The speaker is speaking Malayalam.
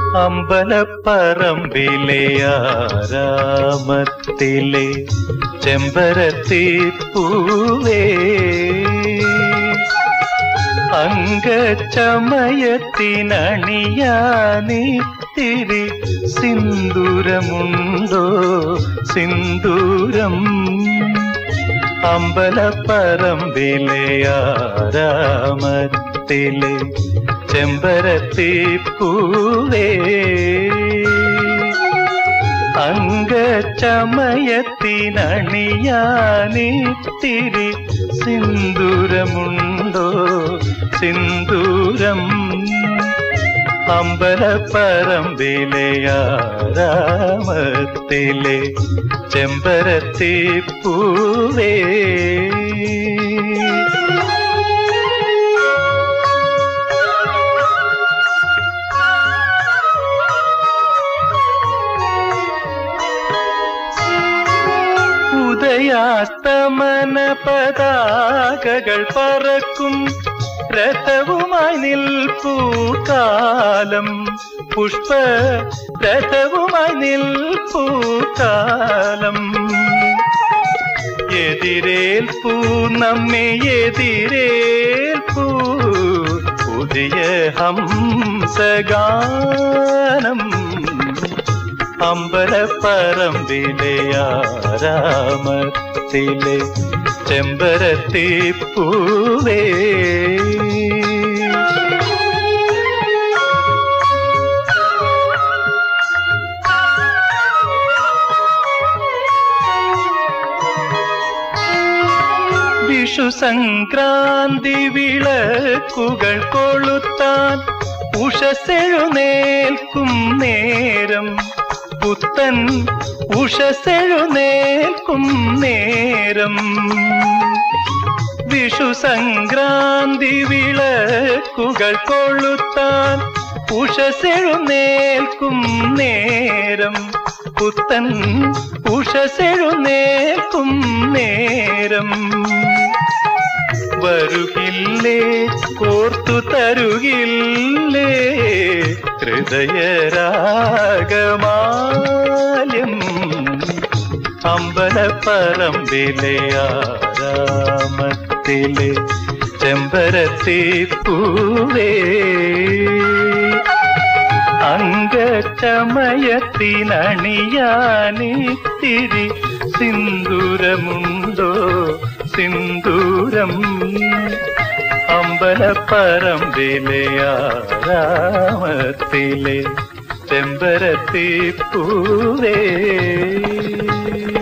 അമ്പലപ്പറമ്പിലെ ആരാമത്തിലെ ചെമ്പരത്തി പൂവേ അംഗച്ചമയത്തിനണിയാനിത്തിരി സിന്ദൂരമുണ്ടോ സിന്ദൂരം അമ്പലപ്പറമ്പിലെ ആരാമത്തിലെ ചെമ്പരത്തി പൂവേ അംഗച്ചമയത്തിനണിയാനിത്തിരി സിന്ദൂരമുണ്ടോ സിന്ദൂരം അമ്പലപ്പറമ്പിലെ ആരാമത്തിലെ ചെമ്പരത്തി പൂവേ ഉദയാസ്തമന പതാകകൾ പറക്കും രഥവുമായി നിൽപ്പൂ കാലം പുഷ്പ രഥവുമായി നിൽപ്പൂ കാലം എതിരേൽപ്പൂ നമ്മെ എതിരേൽപ്പൂ പുതിയ ഹംസഗാനം അമ്പലപ്പറമ്പിലെ ആരാമത്തിലെ ചെമ്പരത്തി പൂവേ വിഷു സംക്രാന്തി വിളക്കുകൾ കൊളുത്താൻ ഉഷസെഴുന്നേൽക്കും നേരം പുത്തൻ ഉഷസെഴുന്നേൽക്കും നേരം വിഷു സംക്രാന്തി വിളക്കുകൾ കൊളുത്താൻ ഉഷസെഴുന്നേൽക്കും നേരം പുത്തൻ ഉഷസെഴുന്നേൽക്കും നേരം വരുകില്ലേ കോർത്തു തരുകില്ലേ ഹൃദയരാഗമാല്യം അമ്പലപ്പറമ്പിലെ ആരാമത്തിലെ ചെമ്പരത്തി പൂവേ അംഗച്ചമയത്തിനണിയാനിത്തിരി സിന്ദൂരമുണ്ടോ സിന്ദൂരം അമ്പലപ്പറമ്പിലെ ആരാമത്തിലെ ചെമ്പരത്തി പൂവേ